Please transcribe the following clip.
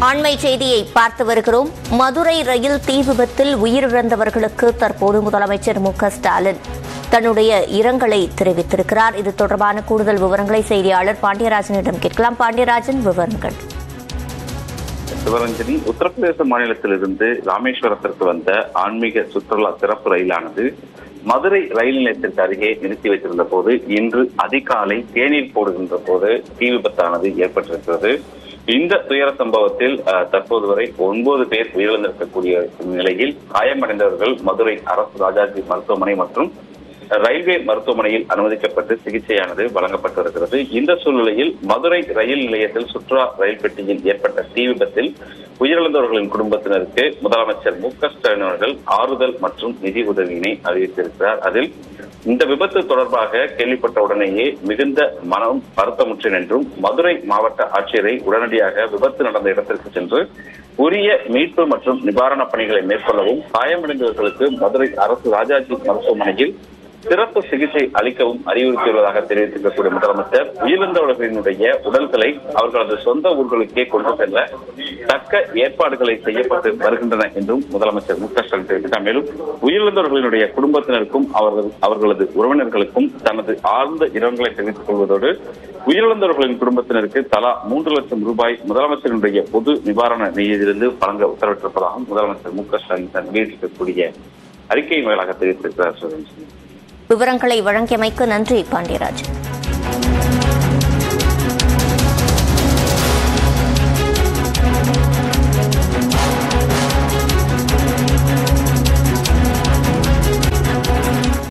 அண்மை செய்தியை பார்த்து வருகிறோம் மதுரை ரயில் தீ விபத்தில் உயிரிழந்தவர்களுக்கு தற்போது முதலமைச்சர் மு க ஸ்டாலின் தன்னுடைய இரங்கலை தெரிவித்திருக்கிறார் இது தொடர்பான கூடுதல் விவரங்களை செய்தியாளர் பாண்டியராஜனிடம் கேட்கலாம் பாண்டியராஜன் விவரங்கள் சிவரஞ்சனி உத்தரப்பிரதேச மாநிலத்திலிருந்து ராமேஸ்வரத்திற்கு வந்த ஆன்மீக சுற்றுலா சிறப்பு ரயிலானது மதுரை ரயில் நிலையத்திற்கு அருகே நிறுத்தி வைத்திருந்த போது இன்று அதிகாலை தேநீர் போடுகின்ற போது தீ விபத்தானது ஏற்பட்டிருக்கிறது இந்த துயர சம்பவத்தில் அஹ், தற்போது வரை ஒன்பது பேர் உயிரிழந்திருக்கக்கூடிய நிலையில் காயமடைந்தவர்கள் மதுரை அரசு ராஜாஜி மருத்துவமனை மற்றும் ரயில்வே மருத்துவமனையில் அனுமதிக்கப்பட்டு சிகிச்சையானது வழங்கப்பட்டு வருகிறது இந்த சூழ்நிலையில் மதுரை ரயில் நிலையத்தில் சுற்றுலா ரயில் பெட்டியில் ஏற்பட்ட தீ விபத்தில் உயிரிழந்தவர்களின் குடும்பத்தினருக்கு முதலமைச்சர் மு க ஸ்டாலின் அவர்கள் ஆறுதல் மற்றும் நிதி உதவியினை அறிவித்திருக்கிறார் அதில் இந்த விபத்து தொடர்பாக கேள்விப்பட்ட உடனேயே மிகுந்த மனம் வருத்தமுற்றேன் என்றும் மதுரை மாவட்ட ஆட்சியரை உடனடியாக விபத்து நடந்த இடத்திற்கு சென்று உரிய மீட்பு மற்றும் நிவாரணப் பணிகளை மேற்கொள்ளவும் காயமடைந்தவர்களுக்கு மதுரை அரசு ராஜாஜி மருத்துவமனையில் சிறப்பு சிகிச்சை அளிக்கவும் அறிவுறுத்தியுள்ளதாக தெரிவித்திருக்கக்கூடிய முதலமைச்சர் உயிரிழந்தவர்களினுடைய உடல்களை அவர்களது சொந்த ஊர்களுக்கே கொண்டு செல்ல தக்க ஏற்பாடுகளை செய்யப்பட்டு வருகின்றன என்றும் முதலமைச்சர் மு க ஸ்டாலின் தெரிவித்தார் மேலும் உயிரிழந்தவர்களினுடைய குடும்பத்தினருக்கும் அவர்கள் அவர்களது உறவினர்களுக்கும் தனது ஆழ்ந்த இரங்கலை தெரிவித்துக் கொள்வதோடு உயிரிழந்தவர்களின் குடும்பத்தினருக்கு தலா மூன்று லட்சம் ரூபாய் முதலமைச்சரினுடைய பொது நிவாரண நிதியிலிருந்து வழங்க உத்தரவிட்டிருப்பதாகவும் முதலமைச்சர் மு க ஸ்டாலின் தன் வெளியிட்டிருக்கக்கூடிய அறிக்கையின் வாயிலாக தெரிவித்திருக்கிறார் சுரேஷ் விவரங்களை வழங்கியமைக்கு நன்றி பாண்டியராஜன்